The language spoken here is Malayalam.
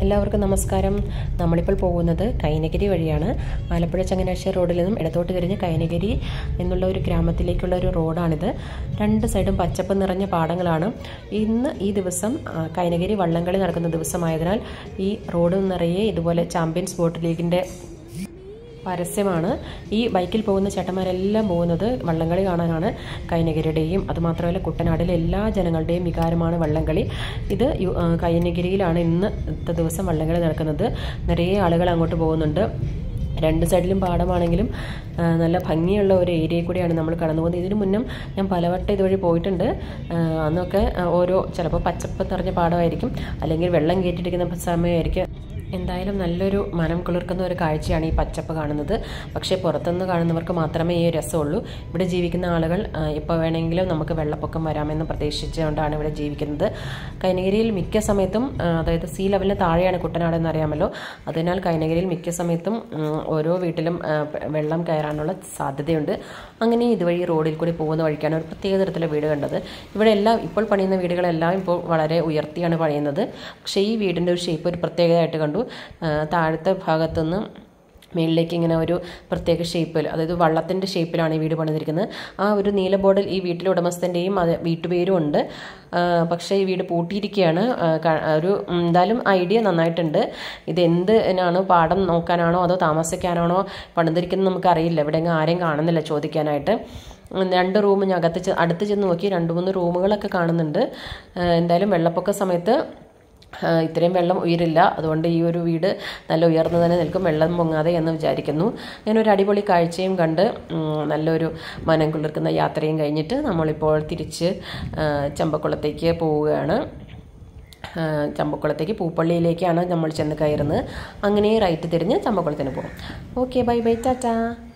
എല്ലാവർക്കും നമസ്കാരം നമ്മളിപ്പോൾ പോകുന്നത് കൈനഗിരി വഴിയാണ് ആലപ്പുഴ ചങ്ങനാശ്ശേരി റോഡിൽ നിന്നും ഇടത്തോട്ട് തിരിഞ്ഞ് കൈനഗിരി എന്നുള്ള ഒരു ഗ്രാമത്തിലേക്കുള്ള ഒരു റോഡാണിത് രണ്ട് സൈഡും പച്ചപ്പ് നിറഞ്ഞ പാടങ്ങളാണ് ഇന്ന് ഈ ദിവസം ആ, കൈനഗിരി വള്ളംകളി നടക്കുന്ന ദിവസമായതിനാൽ ഈ റോഡ് നിറയെ ഇതുപോലെ ചാമ്പ്യൻസ് ബോട്ട് ലീഗിൻ്റെ പരസ്യമാണ് ഈ ബൈക്കിൽ പോകുന്ന ചേട്ടന്മാരെല്ലാം പോകുന്നത് വള്ളംകളി കാണാനാണ് കൈനഗിരിയുടെയും അതുമാത്രമല്ല കുട്ടനാടിലെ എല്ലാ ജനങ്ങളുടെയും വികാരമാണ് വള്ളംകളി ഇത് യു- ആ, കൈനഗിരിയിലാണ് ഇന്നത്തെ ദിവസം വള്ളംകളി നടക്കുന്നത് നിറയെ ആളുകൾ അങ്ങോട്ട് പോകുന്നുണ്ട് രണ്ട് സൈഡിലും പാടമാണെങ്കിലും ആ, നല്ല ഭംഗിയുള്ള ഒരു ഏരിയയിൽ കൂടിയാണ് നമ്മൾ കടന്നു പോകുന്നത് ഇതിനു മുന്നും ഞാൻ പലവട്ടം ഇതുവഴി പോയിട്ടുണ്ട് ആ, അന്നൊക്കെ ആ, ഓരോ ചിലപ്പോൾ പച്ചപ്പ് നിറഞ്ഞ പാടമായിരിക്കും അല്ലെങ്കിൽ വെള്ളം കയറ്റിയിരിക്കുന്ന സമയമായിരിക്കും എന്തായാലും നല്ലൊരു മനം കുളിർക്കുന്ന ഒരു കാഴ്ചയാണ് ഈ പച്ചപ്പ് കാണുന്നത് പക്ഷേ പുറത്തുനിന്ന് കാണുന്നവർക്ക് മാത്രമേ ഈ രസമുള്ളൂ ഇവിടെ ജീവിക്കുന്ന ആളുകൾ ഇപ്പോൾ വേണമെങ്കിലും നമുക്ക് വെള്ളപ്പൊക്കം വരാമെന്ന് പ്രതീക്ഷിച്ചുകൊണ്ടാണ് ഇവിടെ ജീവിക്കുന്നത് കൈനഗിരിയിൽ മിക്ക സമയത്തും ആ, അതായത് സീ ലെവലിന് താഴെയാണ് കുട്ടനാട് എന്നറിയാമല്ലോ അതിനാൽ കൈനഗിരിയിൽ മിക്ക സമയത്തും ഉം, ഓരോ വീട്ടിലും ആ, വെള്ളം കയറാനുള്ള സാധ്യതയുണ്ട് അങ്ങനെ ഇതുവഴി റോഡിൽ കൂടി പോകുന്ന വഴിക്കാണ് ഒരു പ്രത്യേക തരത്തിലെ വീട് കണ്ടത് ഇവിടെ എല്ലാം ഇപ്പോൾ പണിയുന്ന വീടുകളെല്ലാം ഇപ്പോൾ വളരെ ഉയർത്തിയാണ് പണിയുന്നത് പക്ഷേ ഈ വീടിൻ്റെ ഒരു ഷേപ്പ് ഒരു പ്രത്യേകതയായിട്ട് കണ്ടു ആ, താഴത്തെ ഭാഗത്തുനിന്ന് മേളിലേക്ക് ഇങ്ങനെ ഒരു പ്രത്യേക ഷേപ്പിൽ അതായത് വള്ളത്തിൻ്റെ ഷേപ്പിലാണ് ഈ വീട് പണിതിരിക്കുന്നത് ആ ഒരു നീല ബോർഡിൽ ഈ വീട്ടിലെ ഉടമസ്ഥൻ്റെയും അത് വീട്ടുപേരും ഉണ്ട് ആ, പക്ഷേ ഈ വീട് പൂട്ടിയിരിക്കുകയാണ് ആ, ക- ഒരു ഉം, എന്തായാലും ഐഡിയ നന്നായിട്ടുണ്ട് ഇത് എന്തിനാണ് പാടം നോക്കാനാണോ അതോ താമസിക്കാനാണോ പണിതിരിക്കുന്നത് നമുക്കറിയില്ല ഇവിടെ എങ്ങും ആരെയും കാണുന്നില്ല ചോദിക്കാനായിട്ട് ഉം, രണ്ട് റൂം ഞാൻ അകത്ത് ചെ- അടുത്ത് ചെന്ന് നോക്കി രണ്ട് മൂന്ന് റൂമുകളൊക്കെ കാണുന്നുണ്ട് ആ, എന്തായാലും വെള്ളപ്പൊക്ക സമയത്ത് ആ, ഇത്രയും വെള്ളം ഉയരില്ല അതുകൊണ്ട് ഈ ഒരു വീട് നല്ല ഉയർന്നു തന്നെ നിൽക്കും വെള്ളം പൊങ്ങാതെ എന്ന് വിചാരിക്കുന്നു അങ്ങനെ ഒരു അടിപൊളി കാഴ്ചയും കണ്ട് ഉം, നല്ലൊരു മനം കുളിർക്കുന്ന യാത്രയും കഴിഞ്ഞിട്ട് നമ്മളിപ്പോൾ തിരിച്ച് ആ, ചമ്പക്കുളത്തേക്ക് പോവുകയാണ് ആ, ചമ്പക്കുളത്തേക്ക് പൂപ്പള്ളിയിലേക്കാണ് നമ്മൾ ചെന്ന് കയറുന്നത് അങ്ങനെ റൈറ്റ് തിരിഞ്ഞ് ചമ്പക്കുളത്തിന് പോകും ഓക്കെ ബൈ ബൈ ടാറ്റാ